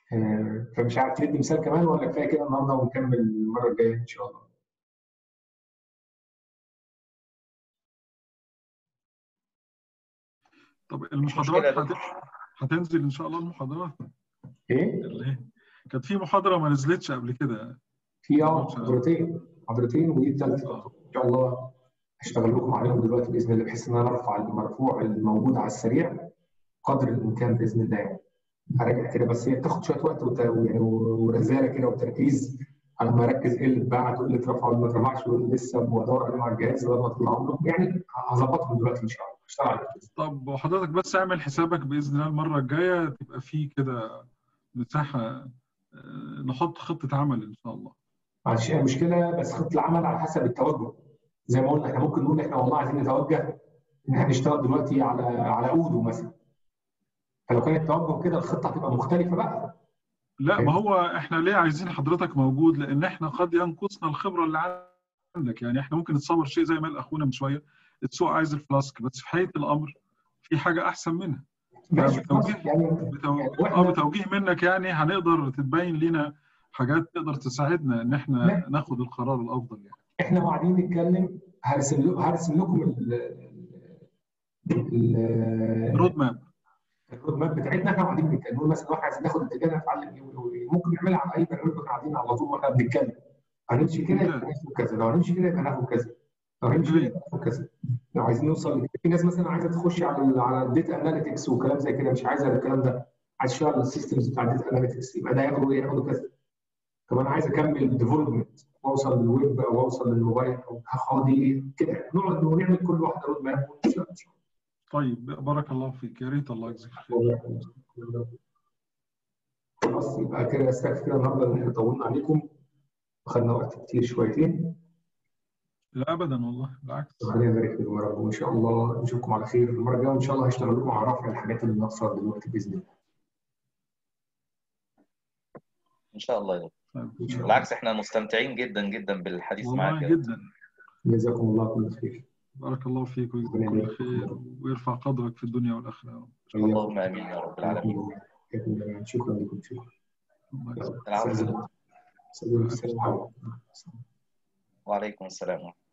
آه، فمش عارف تدي مثال كمان ولا كفايه كده النهارده ونكمل المره الجايه ان شاء الله طب مشكلة المحاضرات يا هت- هتنزل ان شاء الله المحاضرات ايه اللي هي كانت في محاضره ما نزلتش قبل كده في اه محاضرتين محاضرتين ودي الثالثه آه. ان شاء الله هشتغل لكم عليهم دلوقتي باذن الله بحيث ان انا ارفع المرفوع الموجود على السريع قدر الامكان باذن الله يعني هراجع كده بس هي بتاخد شويه وقت وت- يعني ورزاله كده وتركيز على ما اركز ايه اللي اتبعت وايه اللي اترفع وايه اللي ما اترفعش وايه اللي لسه بدور عليهم على الجهاز لغايه ما اطلعهم لكم يعني هظبطهم دلوقتي ان شاء الله هشتغل عليهم طب وحضرتك بس اعمل حسابك باذن الله المره الجايه تبقى في كده مساحه آه، نحط خطه عمل ان شاء الله معلش هي مشكله بس خطه العمل على حسب التوجه زي ما قلنا احنا ممكن نقول احنا والله عايزين نتوجه ان احنا نشتغل دلوقتي على على اودو مثلا فلو كان التوجه كده الخطه هتبقى مختلفه بقى لا ما هو احنا ليه عايزين حضرتك موجود لان احنا قد ينقصنا الخبره اللي عندك يعني احنا ممكن نتصور شيء زي ما قال اخونا من شويه السوق عايز الفلاسك بس في حقيقه الامر في حاجه احسن منها ماشي بتوجيه- خلاص يعني بتو... يعني اه واحنا بتوجيه منك يعني هنقدر تتبين لنا حاجات تقدر تساعدنا ان احنا لا. ناخد القرار الافضل يعني احنا قاعدين نتكلم هرسم لكم هرسم لكم ال ال- رود ماب الرود ماب بتاعتنا احنا قاعدين نتكلم نقول مثلا واحد عايز ناخد اتجاه نتعلم ايه وايه ممكن نعملها على اي برنامج واحنا قاعدين على طول واحنا بنتكلم هنمشي كده يبقى ناخد كذا لو هنمشي كده يبقى ناخد كذا لو هنمشي كده يبقى ناخد كذا لو عايزين نوصل في ناس مثلا عايزه تخش على ال على الداتا اناليتكس وكلام زي كده مش عايزه الكلام ده عايز تشتغل على السيستمز بتاع الداتا اناليتكس يبقى ده ياخده ايه ياخده كذا طب انا عايز اكمل ديفلوبمنت واوصل للويب او اوصل للموبايل او هاخد ايه كده نقعد ونعمل كل واحده رود ماب ونشتغل إن شاء طيب بارك الله فيك يا ريت الله يجزيك خير الله. خلاص يبقى كده استكفي كده النهارده ان احنا طولنا عليكم وخدنا وقت كتير شويتين لا ابدا والله بالعكس ربنا يبارك فيكم يا رب وان شاء الله نشوفكم على خير المره الجايه وان شاء الله هشتغل لكم على رفع الحاجات اللي ناقصه دلوقتي باذن الله ان شاء الله يا دكتور. طيب. ان شاء الله بالعكس احنا مستمتعين جدا جدا بالحديث معاك والله يا دكتور. جدا جزاكم الله كل خير بارك الله فيك ربنا ويجزيك كل يبارك خير فيكم. ويرفع قدرك في الدنيا والاخره يا رب اللهم امين يا رب العالمين شكرا لكم شكرا الله يجزيك العفو يا دكتور. السلام عليكم وعليكم السلام ورحمه